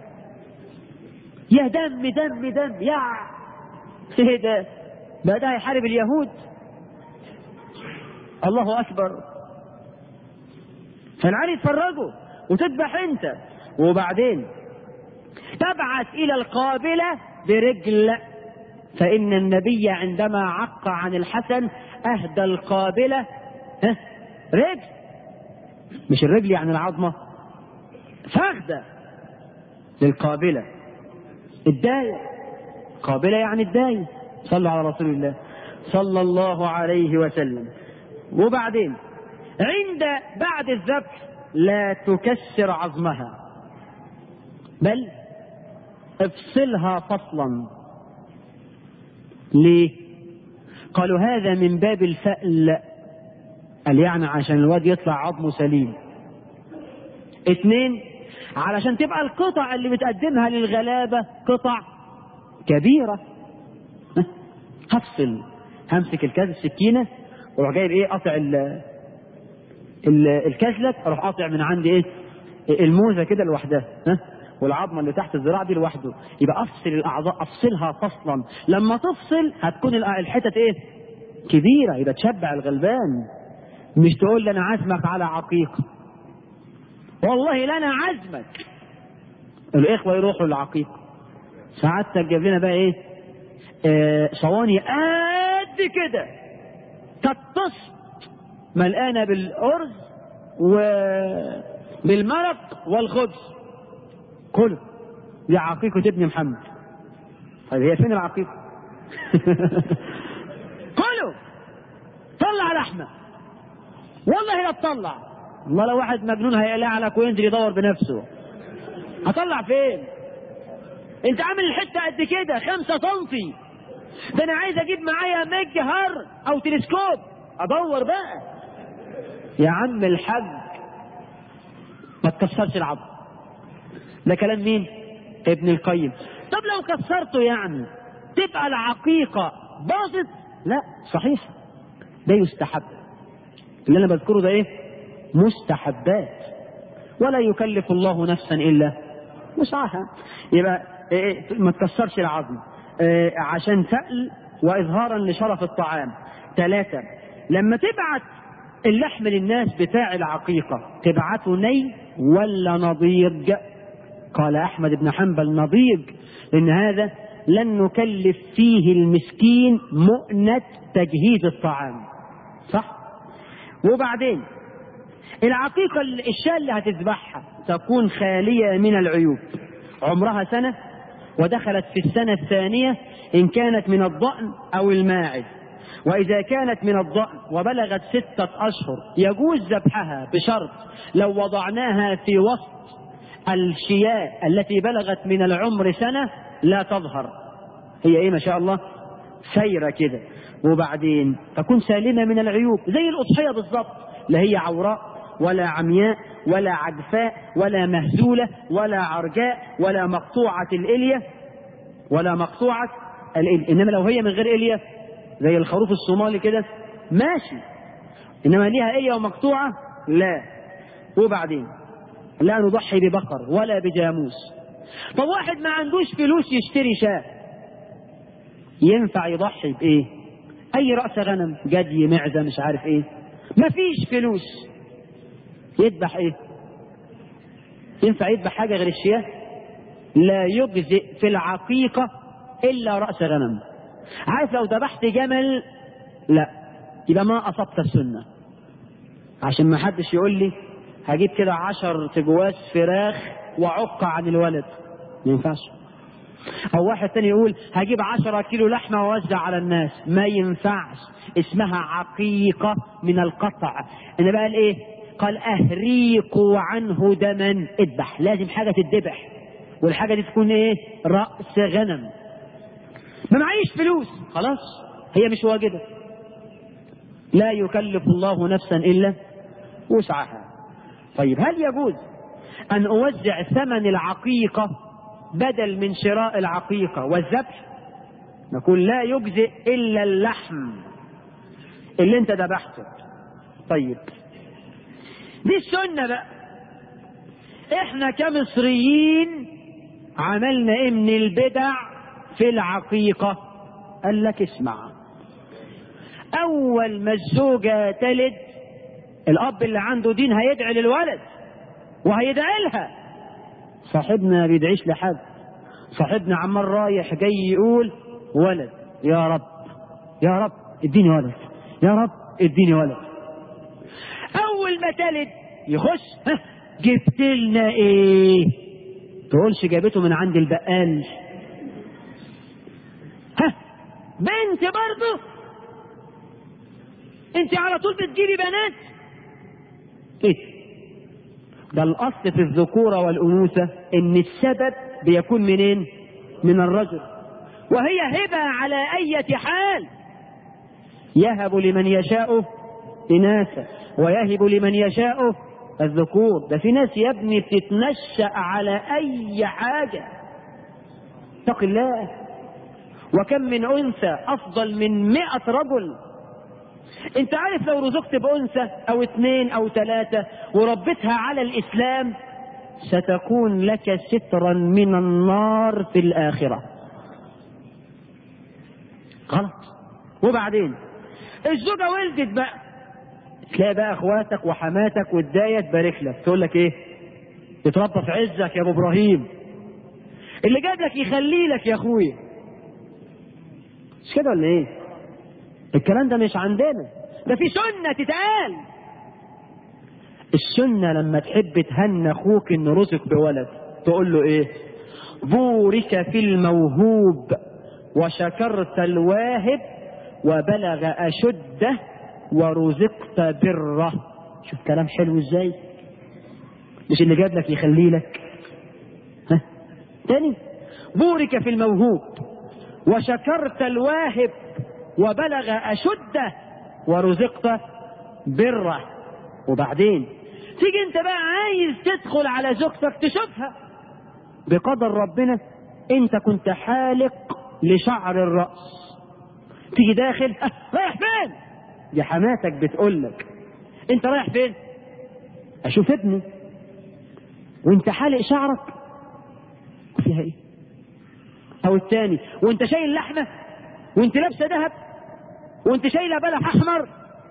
يا دم دم دم يا ايه ده بقى ده هيحارب اليهود الله اكبر فالعيال يتفرجوا وتذبح انت وبعدين تبعث الى القابله برجل فان النبي عندما عق عن الحسن اهدى القابله ها رجل مش الرجل يعني العظمه فخده للقابله الدايه قابله يعني الدايه صلوا على رسول الله صلى الله عليه وسلم وبعدين عند بعد الذبح لا تكسر عظمها بل افصلها فصلا ليه قالوا هذا من باب الفأل قال يعني عشان الواد يطلع عظمه سليم اتنين علشان تبقى القطع اللي بتقدمها للغلابة قطع كبيرة هفصل همسك الكاس السكينة واروح جايب ايه قاطع ال الكسلك اروح قاطع من عندي ايه الموزه كده لوحدها ها والعظمه اللي تحت الذراع دي لوحده يبقى افصل الاعضاء افصلها فصلا لما تفصل هتكون الحتت ايه كبيره يبقى تشبع الغلبان مش تقول لي انا عازمك على عقيقه والله لا انا عازمك الاخوه يروحوا للعقيقه سعادتك جاب لنا بقى ايه آه صواني قد كده كالطص ملقانة بالأرز وبالمرق والخبز كله دي عقيقة ابن محمد طيب هي فين العقيقة كله طلع لحمة والله لا تطلع والله لو واحد مجنون هيقلع لك وينزل يدور بنفسه هطلع فين انت عامل الحتة قد كده خمسة سنتي ده انا عايز اجيب معايا مجهر او تلسكوب ادور بقى يا عم الحج ما تكسرش العظم ده كلام مين ابن القيم طب لو كسرته يعني تبقى العقيقة باظت لا صحيح ده يستحب اللي انا بذكره ده ايه مستحبات ولا يكلف الله نفسا الا وسعها يبقى إيه ما تكسرش العظم إيه عشان تقل واظهارا لشرف الطعام ثلاثة لما تبعت اللحم للناس بتاع العقيقة تبعته ني ولا نضيج قال أحمد بن حنبل نضيج لأن هذا لن نكلف فيه المسكين مؤنة تجهيز الطعام صح وبعدين العقيقة الشاة اللي هتذبحها تكون خالية من العيوب عمرها سنة ودخلت في السنة الثانية إن كانت من الضأن أو الماعز وإذا كانت من الضأن وبلغت ستة أشهر يجوز ذبحها بشرط لو وضعناها في وسط الشياء التي بلغت من العمر سنة لا تظهر هي إيه ما شاء الله سيرة كده وبعدين تكون سالمة من العيوب زي الأضحية بالضبط لا هي عوراء ولا عمياء ولا عجفاء ولا مهزولة ولا عرجاء ولا مقطوعة الإلية ولا مقطوعة الإلية إنما لو هي من غير إلية زي الخروف الصومالي كده ماشي انما ليها ايه ومقطوعه لا وبعدين لا نضحي ببقر ولا بجاموس طب واحد ما عندوش فلوس يشتري شاة ينفع يضحي بايه اي رأس غنم جدي معزة مش عارف ايه مفيش فلوس يذبح ايه ينفع يذبح حاجة غير الشياه لا يجزئ في العقيقة الا رأس غنم عارف لو ذبحت جمل لا يبقى ما أصبت السنة عشان ما حدش يقول لي هجيب كده عشر تجواز فراخ وعق عن الولد ما ينفعش أو واحد تاني يقول هجيب عشرة كيلو لحمة وأوزع على الناس ما ينفعش اسمها عقيقة من القطع إن بقى إيه قال أهريقوا عنه دما اذبح لازم حاجة تذبح والحاجة دي تكون إيه رأس غنم ما معيش فلوس خلاص هي مش واجبة لا يكلف الله نفسا إلا وسعها طيب هل يجوز أن أوزع ثمن العقيقة بدل من شراء العقيقة والذبح نقول لا يجزئ إلا اللحم اللي انت ذبحته طيب دي السنة بقى احنا كمصريين عملنا ايه من البدع في العقيقة قال لك اسمع اول ما الزوجة تلد الاب اللي عنده دين هيدعي للولد وهيدعي لها صاحبنا ما بيدعيش لحد صاحبنا عمال رايح جاي يقول ولد يا رب يا رب اديني ولد يا رب اديني ولد اول ما تلد يخش ها جبت لنا ايه تقولش جابته من عند البقال ها بنت برضه انت على طول بتجيبي بنات ايه ده الاصل في الذكوره والانوثه ان السبب بيكون منين من الرجل وهي هبه على اية حال يهب لمن يشاء اناثا ويهب لمن يشاء الذكور ده في ناس يا ابني بتتنشأ على اي حاجه اتق الله وكم من انثى افضل من مئة رجل انت عارف لو رزقت بانثى او اثنين او ثلاثة وربتها على الاسلام ستكون لك سترا من النار في الاخرة غلط وبعدين الزوجة ولدت بقى تلاقي بقى اخواتك وحماتك والداية تبارك لك تقول لك ايه تتربى في عزك يا ابو ابراهيم اللي جاب لك يخلي لك يا اخويا مش كده ولا ايه الكلام ده مش عندنا ده في سنة تتقال السنة لما تحب تهنى اخوك انه رزق بولد تقول له ايه بورك في الموهوب وشكرت الواهب وبلغ اشده ورزقت بره شوف كلام حلو ازاي مش اللي جاب لك يخلي لك ها تاني بورك في الموهوب وشكرت الواهب وبلغ أشده ورزقت بره وبعدين تيجي انت بقى عايز تدخل على زوجتك تشوفها بقدر ربنا انت كنت حالق لشعر الرأس تيجي داخل أه رايح فين دي حماتك بتقول لك انت رايح فين اشوف ابني وانت حالق شعرك فيها ايه او الثاني وانت شايل لحمه وانت لابسه ذهب وانت شايله بلح احمر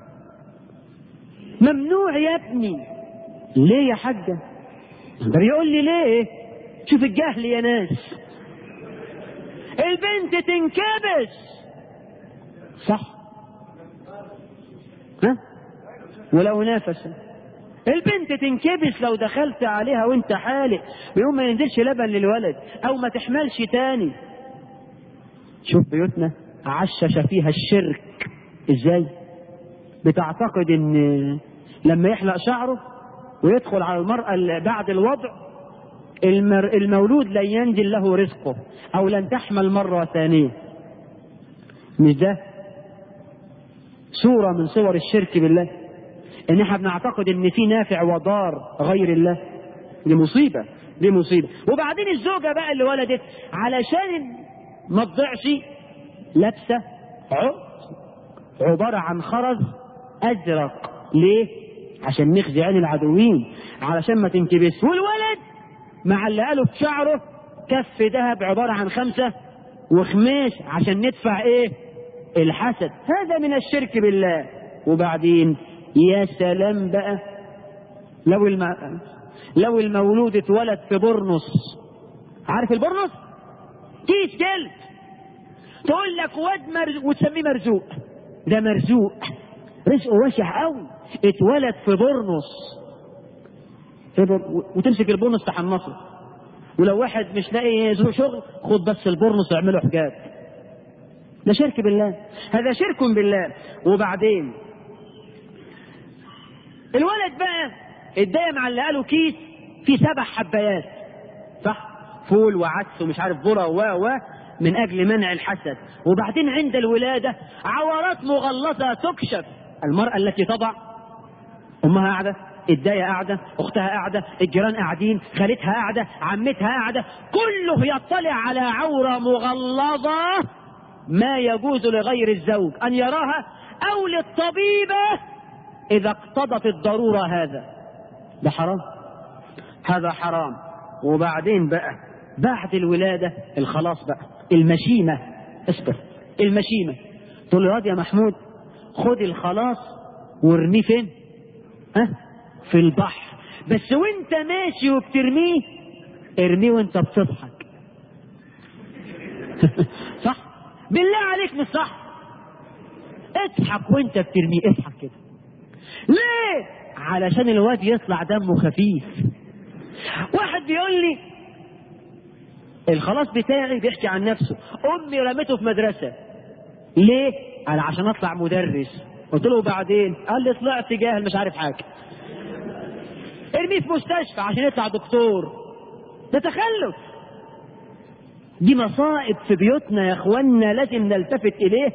ممنوع يا ابني ليه يا حاجه ده بيقول لي ليه شوف الجهل يا ناس البنت تنكبش صح ها ولو نافس البنت تنكبس لو دخلت عليها وانت حالق بيقوم ما ينزلش لبن للولد او ما تحملش تاني شوف بيوتنا عشش فيها الشرك ازاي بتعتقد ان لما يحلق شعره ويدخل على المرأة بعد الوضع المر... المولود لن ينزل له رزقه او لن تحمل مرة ثانية مش ده صورة من صور الشرك بالله ان احنا بنعتقد ان في نافع وضار غير الله دي مصيبة دي مصيبة وبعدين الزوجة بقى اللي ولدت علشان ما تضيعش لابسة عقد عبارة عن خرز ازرق ليه عشان نخزي عين العدوين علشان ما تنكبس والولد معلقه له في شعره كف ذهب عبارة عن خمسة وخميس عشان ندفع ايه الحسد هذا من الشرك بالله وبعدين يا سلام بقى لو الم... لو المولود اتولد في برنس عارف البرنس كيس جلد تقول لك واد مرزوق وتسميه مرزوق ده مرزوق رزقه واسع قوي اتولد في برنس في بر... وتمسك البرنس تحنصه ولو واحد مش لاقي شغل خد بس البرنس واعمله حجاب ده شرك بالله هذا شرك بالله وبعدين الولد بقى ادايه معلقه له كيس فيه سبع حبايات صح فول وعدس ومش عارف ذره و و من اجل منع الحسد وبعدين عند الولاده عورات مغلظه تكشف المراه التي تضع امها قاعده الدايه قاعده اختها قاعده الجيران قاعدين خالتها قاعده عمتها قاعده كله يطلع على عوره مغلظه ما يجوز لغير الزوج أن يراها أو للطبيبة إذا اقتضت الضرورة هذا ده حرام هذا حرام وبعدين بقى بعد الولادة الخلاص بقى المشيمة اصبر المشيمة تقول له يا محمود خد الخلاص وارميه فين ها في البحر بس وانت ماشي وبترميه ارميه وانت بتضحك صح بالله عليك مش صح اضحك وانت بترميه اضحك كده ليه علشان الواد يطلع دمه خفيف واحد بيقول لي الخلاص بتاعي بيحكي عن نفسه امي رمته في مدرسه ليه قال عشان اطلع مدرس قلت له بعدين قال لي طلعت جاهل مش عارف حاجه ارميه في مستشفى عشان يطلع دكتور ده تخلف دي مصائب في بيوتنا يا اخوانا لازم نلتفت اليه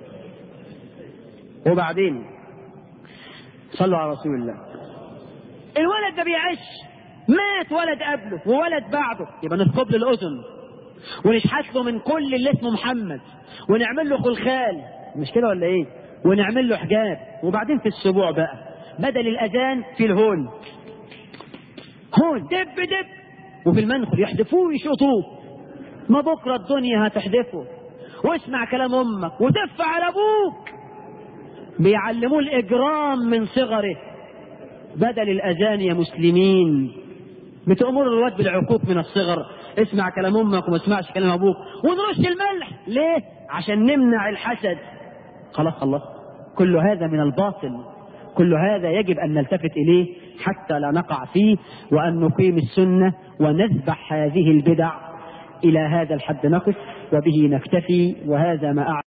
وبعدين صلوا على رسول الله الولد ده بيعيش مات ولد قبله وولد بعده يبقى نثقب له الاذن ونشحت له من كل اللي اسمه محمد ونعمل له خلخال مش كده ولا ايه ونعمل له حجاب وبعدين في السبوع بقى بدل الاذان في الهون هون دب دب وفي المنخل يحدفوه ويشقطوه ما بكره الدنيا هتحدفه واسمع كلام امك ودف على ابوك بيعلموه الاجرام من صغره بدل الاذان يا مسلمين بتأمر الواد بالعقوق من الصغر اسمع كلام امك وما اسمعش كلام ابوك ونرش الملح ليه عشان نمنع الحسد خلاص خلاص كل هذا من الباطل كل هذا يجب ان نلتفت اليه حتى لا نقع فيه وان نقيم السنه ونذبح هذه البدع الى هذا الحد نقف وبه نكتفي وهذا ما أعلم